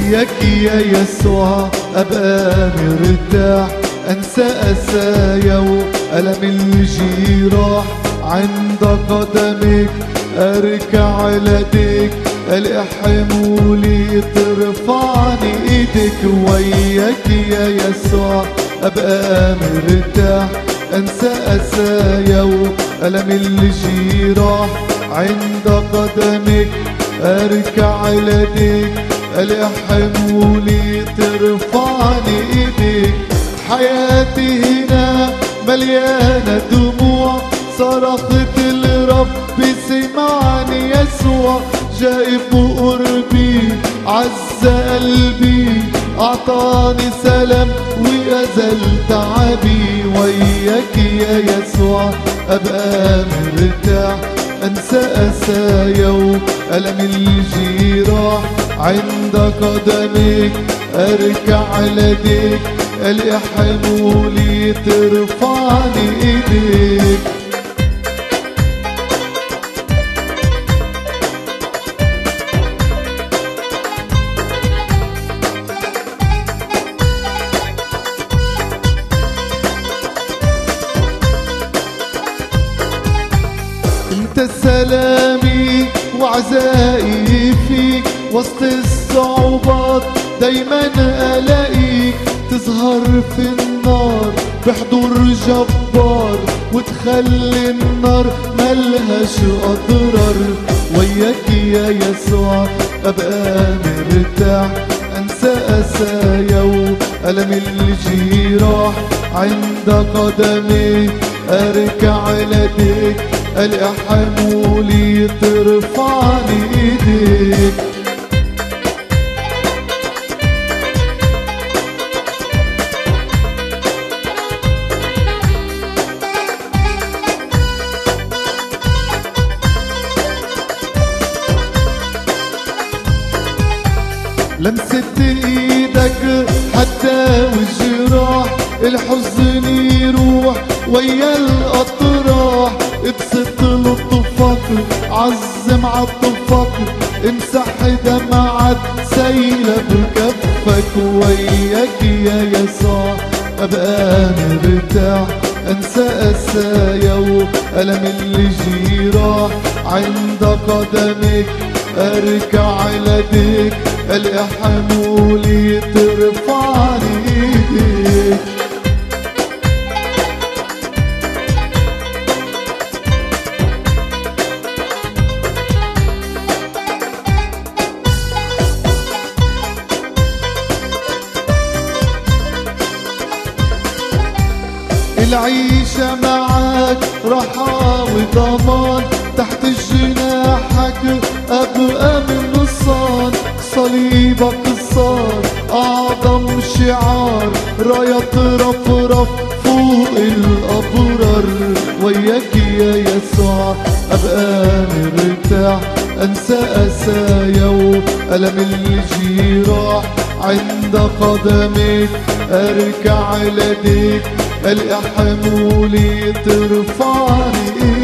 وياك يا يسوع ابقى مرتاح انسى اسايا والم الجراح عند قدمك اركع على ديك الاقي حمولي ترفعني ايدك وياك يا يسوع ابقى مرتاح انسى اسايا والم الجراح عند قدمك اركع على ديك الاقي حمولي ترفعني ايدك حياتي هنا مليانة دموع صرخت الرب سمعني يسوع جايب قربي عز قلبي أعطاني سلام وأزل تعبي وياك يا يسوع أبقى مرتاح أنسى أسايا وألم الجراح عند قدمك أركع على ديك الاقي حمولي ترفعني ايديك انت سلامي وعزائي فيك وسط الصعوبات دايما الاقيك تظهر في النار بحضور جبار وتخلي النار ملهاش اضرار وياك يا يسوع ابقى مرتاح انسى اسايا والم الجراح عند قدمي اركع على ديك الاقي حمولي ترفعني ايديك لمسة ايدك حتى والجراح الحزن يروح ويا الاطراح ابسط لطفك عزم عطفك امسح دمعة سايلة بكفك وياك يا يسوع ابقى مرتاح انسى اسايا والم الجراح عند قدمك اركع على ديك الاقي حمولي ترفعني ايديك العيشة معاك راحة وضمان تحت جناحك أبقى من نصان صليبك صار أعظم شعار راية ترفرف فوق الأبرار وياك يا يسوع أبقى مرتاح أنسى أسايا وألم الجراح عند قدمك أركع على ديك الاقي حمولي ترفعني